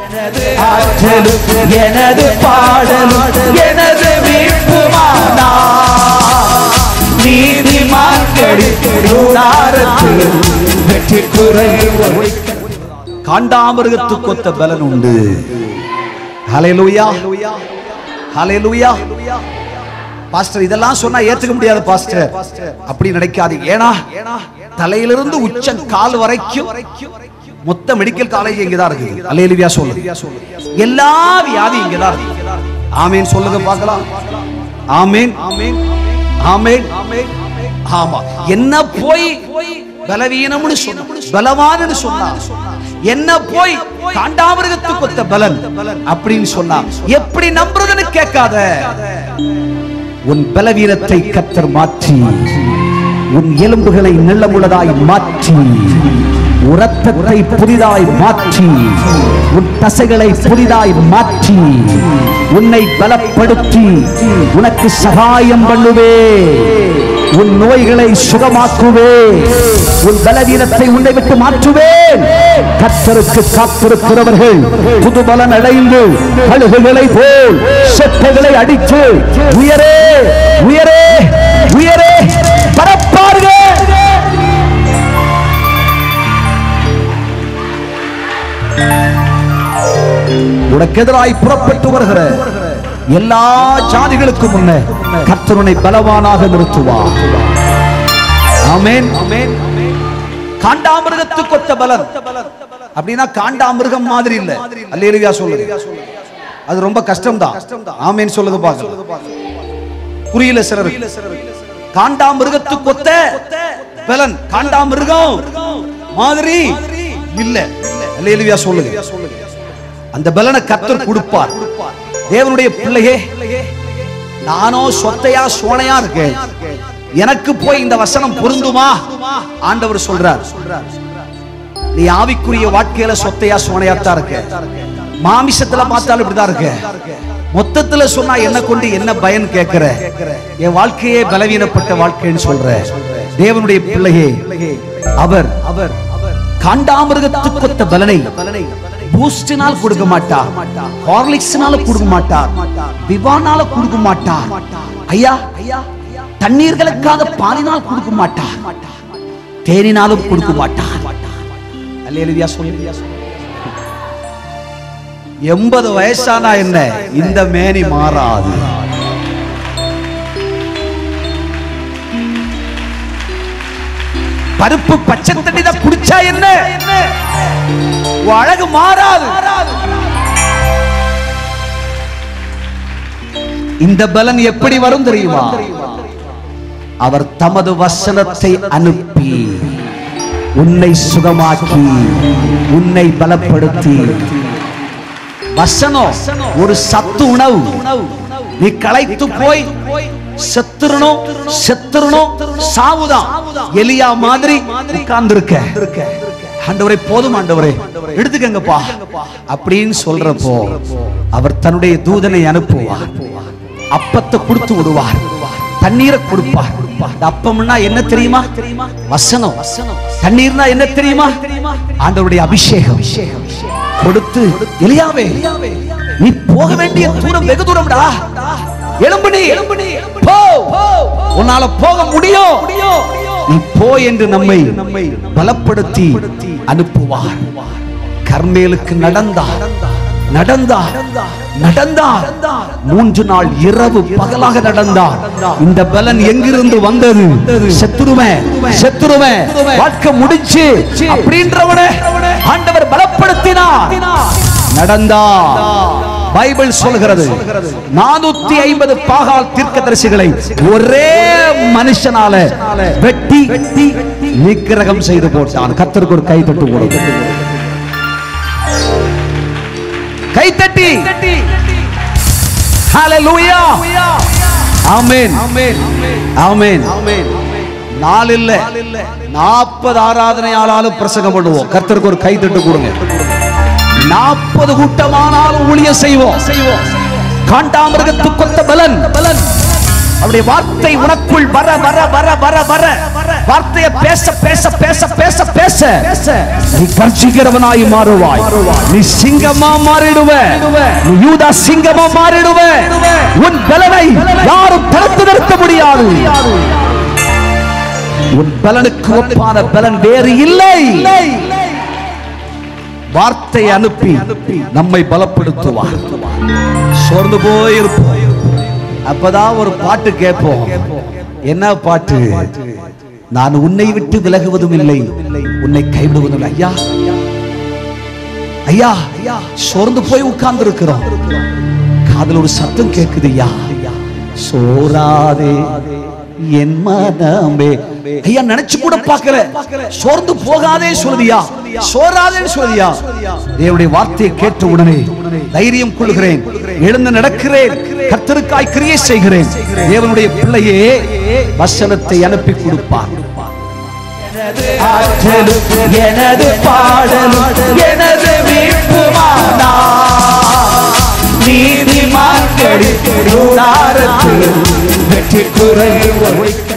ஆற்றலும் எனது பாடலும் எனது மீட்புமானா நீதிமான்களின் கூடாரத்தில் வெற்றி குறை காண்டாமிருகத்துக்கு ஒத்த பலன் உண்டு ஹalleluya ஹalleluya பாஸ்டர் இதெல்லாம் சொன்னா ஏத்துக்க முடியாது பாஸ்டர் அப்படி நினைக்காதீங்க ஏன்னா தலையிலிருந்து உச்சம் கால் வரைக்கும் மொத்த மெடிக்கல் காலேஜ் இங்க தான் இருக்குது அல்லேலுவியா சொல்லு எல்லா வியாதி இங்க தான் இருக்கு ஆமீன் சொல்லுங்க பார்க்கலாம் ஆமீன் ஆமீன் ஆமீன் ஆமா என்ன போய் பலவீனம்னு சொன்ன பலவான்னு சொன்னா என்ன போய் காண்டாமிருகத்துக்கு ஒத்த பலன் அப்படின்னு சொன்னா எப்படி நம்புறதுன்னு கேட்காத உன் பலவீனத்தை கத்தர் மாற்றி உன் எலும்புகளை நிலமுள்ளதாய் மாற்றி உரத்தத்தை புதிதாய் மாற்றி உன் தசைகளை புதிதாய் மாற்றி உன்னை பலப்படுத்தி உனக்கு சகாயம் பண்ணுவே உன் நோய்களை சுகமாக்குவே உன் பலவீனத்தை உன்னை விட்டு மாற்றுவேன் கத்தருக்கு காத்திருக்கிறவர்கள் புது பலன் அடைந்து கழுகுகளை போல் செட்டைகளை அடித்து உயரே உயரே உயரே பரப்பார்கள் உனக்கு எதிராய் புறப்பட்டு வருகிற எல்லா ஜாதிகளுக்கும் முன்னே கர்த்தருனை பலவானாக நிறுத்துவார் ஆமென் காண்டாமிருகத்துக்கு ஒத்த பலன் அப்படின்னா காண்டாமிருகம் மாதிரி இல்ல அல்லேலுயா சொல்லுங்க அது ரொம்ப கஷ்டம் தான் ஆமேன் சொல்லுங்க பாக்க புரியல சிலர் காண்டாமிருகத்துக்கு ஒத்த பலன் காண்டாமிருகம் மாதிரி இல்ல அல்லேலுயா சொல்லுங்க அந்த பலனை கத்தர் கொடுப்பார் தேவனுடைய பிள்ளையே நானோ சொத்தையா சோனையா இருக்கேன் எனக்கு போய் இந்த வசனம் பொருந்துமா ஆண்டவர் சொல்றார் நீ ஆவிக்குரிய வாழ்க்கையில சொத்தையா சோனையாத்தான் இருக்க மாமிசத்துல பார்த்தாலும் இப்படிதான் இருக்க மொத்தத்துல சொன்னா என்ன கொண்டு என்ன பயன் கேட்கிற என் வாழ்க்கையே பலவீனப்பட்ட வாழ்க்கைன்னு சொல்ற தேவனுடைய பிள்ளையே அவர் அவர் காண்டாமிருகத்துக்கு ஒத்த பலனை பூஸ்டினால் கொடுக்க மாட்டார் ஹார்லிக்ஸ்னால கொடுக்க மாட்டார் விவானால கொடுக்க மாட்டார் ஐயா ஐயா தண்ணீர்களுக்காக பாலினால் கொடுக்க மாட்டார் தேனினாலும் கொடுக்க மாட்டார் அல்லேலுயா சொல்லுவியா எண்பது வயசானா என்ன இந்த மேனி மாறாது பருப்பு பச்சை தண்ணி தான் குடிச்சா என்ன உன் அழகு மாறாது இந்த பலன் எப்படி வரும் தெரியுமா அவர் தமது வசனத்தை அனுப்பி உன்னை சுகமாக்கி உன்னை பலப்படுத்தி வசனம் ஒரு சத்து உணவு நீ களைத்து போய் செத்துறணும் செத்துறணும் சாவுதான் எலியா மாதிரி உட்கார்ந்து இருக்க ஆண்டவரே போதும் ஆண்டவரே எடுத்துக்கங்கப்பா அப்படின்னு சொல்றப்போ அவர் தன்னுடைய தூதனை அனுப்புவார் அப்பத்தை கொடுத்து விடுவார் தண்ணீரை கொடுப்பார் இந்த அப்பம்னா என்ன தெரியுமா வசனம் தண்ணீர்னா என்ன தெரியுமா ஆண்டவருடைய அபிஷேகம் கொடுத்து எலியாவே நீ போக வேண்டிய தூரம் வெகு தூரம்டா எலும்பு நீ போ உன்னால போக முடியும் நீ போ என்று நம்மை பலப்படுத்தி அனுப்புவார் கர்மேலுக்கு நடந்தார் நடந்தார் நடந்தார் மூன்று நாள் இரவு பகலாக நடந்தார் இந்த பலன் எங்கிருந்து வந்தது செத்துருவேன் செத்துருவேன் வாழ்க்கை முடிச்சு அப்படின்றவன ஆண்டவர் பலப்படுத்தினார் நடந்தார் பைபிள் சொல்கிறது நானூத்தி ஐம்பது பாகால் தீர்க்கதரிசிகளை ஒரே மனுஷனால வெட்டி நிக்கிரகம் செய்து போட்டான் கத்தருக்கு ஒரு கை தட்டு போடுது கைத்தட்டி ஹalleluya ஆமென் ஆமென் நாள் இல்ல நாற்பது ஆராதனை ஆளாலும் பிரசங்கம் பண்ணுவோம் கர்த்தருக்கு ஒரு கை தட்டு கொடுங்க நாற்பது கூட்டமானாலும் ஊழியம் செய்வோம் காண்டாமிருகத்துக்கு கொத்த பலன் பலன் அவருடைய வார்த்தை உனக்குள் வர வர வர வர வர வார்த்தையை பேச பேச பேச பேச பேச நீ கர்ஜிக்கிறவனாய் மாறுவாய் நீ சிங்கமா மாறிடுவ நீ யூதா சிங்கமா மாறிடுவ உன் பலனை யாரும் தடுத்து நிறுத்த முடியாது உன் பலனுக்கு ஒப்பான பலன் வேறு இல்லை வார்த்தை அனுப்பி நம்மை பலப்படுத்துவார் சோர்ந்து போயிருப்போம் அப்பதான் ஒரு பாட்டு கேட்போம் என்ன பாட்டு நான் உன்னை விட்டு விலகுவதும் இல்லை உன்னை கைவிடுவதும் இல்லை ஐயா ஐயா ஐயா சோர்ந்து போய் உட்கார்ந்து இருக்கிறோம் காதுல ஒரு சத்தம் கேக்குது ஐயா சோராதே என் மனமே ஐயா நினைச்சு கூட பார்க்கல சோர்ந்து போகாதே சொல்லுதியா சோராதேன்னு சொல்லுதியா தேவனுடைய வார்த்தையை கேட்ட உடனே தைரியம் கொள்கிறேன் எழுந்து நடக்கிறேன் கர்த்தருக்காய் கிரியை செய்கிறேன் தேவனுடைய பிள்ளையே வசனத்தை அனுப்பி கொடுப்பார் ஆற்றலும் எனது பாடலும் எனது மீட்புமானா நீதிமான்களின் கூடாரத்தில் வெற்றி குறை